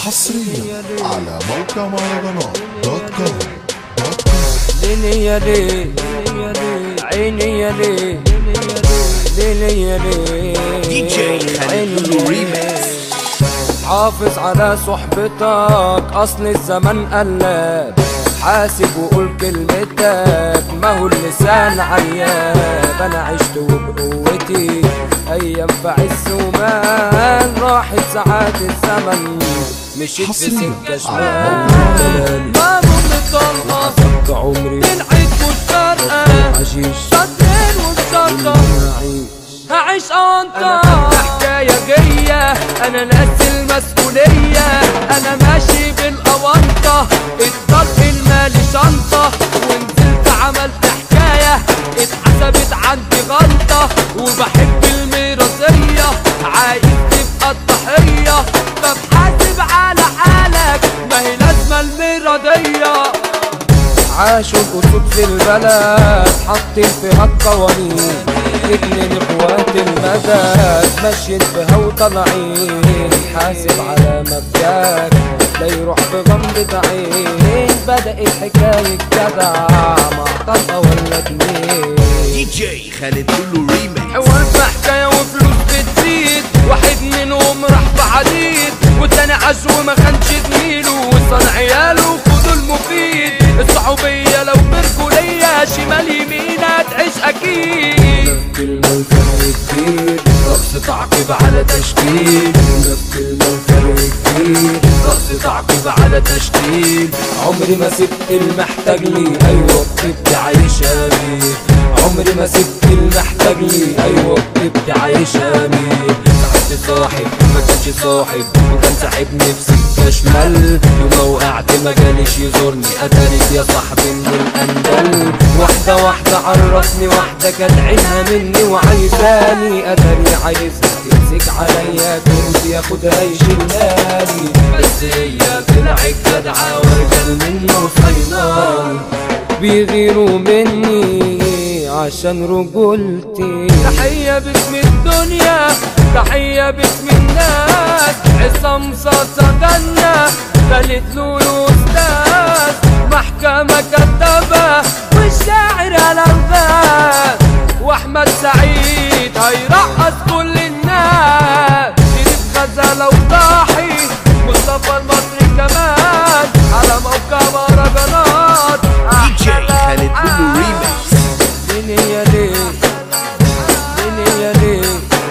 حصريا على موقع مهرجانات دوت كوم دوت كوم ليلي يا ليل عيني يا ليل ليلي يا ليل دي جي خالد عيني لولو يا ريميكس. حافظ على صحبتك اصل الزمن قلب حاسب وقول كلمتك ما هو اللسان عياب انا عشت وبقوتي ايام في عز ومان راحت ساعات الزمن مشيت في حصرياً سكه على شمال ما مطلقه حسبت عمري العيد والشرقه عشيش صدرين والشرقه هعيش أنت حكاية جاية أنا ناسي المسؤولية أنا ماشي بالأونطة الطلق المالي شنطة ونزلت عملت حكاية اتحسبت عندي غلطة وبحب الميراثية عايز تبقى الضحية طب حاسب على حالك ما هي لازمة الميراثية عاشوا الأسود في البلد حاطين فيها القوانين اتنين اخوات المدد ماشيين فيها وطالعين حاسب على مبدأك لا يروح بغمضة عين بدأت حكاية جدع مع طلقة ولا اتنين دي جي خالد لولو ريميكس حوار في حكاية وفلوس بتزيد واحد منهم راح بعديد والتاني عاش وما خانش زميله وصان عياله خدوا المفيد الصحوبية لو برجولية شمال يمين هتعيش أكيد كلمة الفرق كتير رقص تعقيب على تشكيل كلمة الفرق كتير رقص تعقيب على تشكيل عمري ما سبت المحتاج لي أيوة كنت عايشة بيه عمري ما سبت المحتاج لي ايوه كنت عايشة بيه ساعدت صاحب ما كانش صاحب وكان ساحبني في سكة شمال يوم ما وقعت ما جاليش يزورني اتاريك يا صاحبي من الاندل واحدة واحدة عرفني واحدة كانت عينها مني وعايزاني اتاري عايزها تمسك عليا كنت ياخدها يشيلهالي بس هي طلعت جدعة ورجال منه صيدان بيغيروا مني عشان رجولتي تحية باسم الدنيا تحية باسم الناس عصام صاصة جنة خالد لولو أستاذ محكمة كدابة والشاعر الألغاز وأحمد سعيد هيرقص كل الناس شريف غزالة وضاحي مصطفى المصري كمان على موقع مهرجانات دي جي خالد لولو ريميكس ليلي يا ليل ليلي يا ليل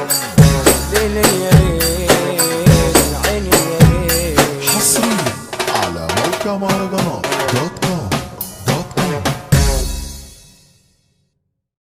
ليلي يا ليل عيني يا ليل حصريا على موقع مهرجانات دوت كوم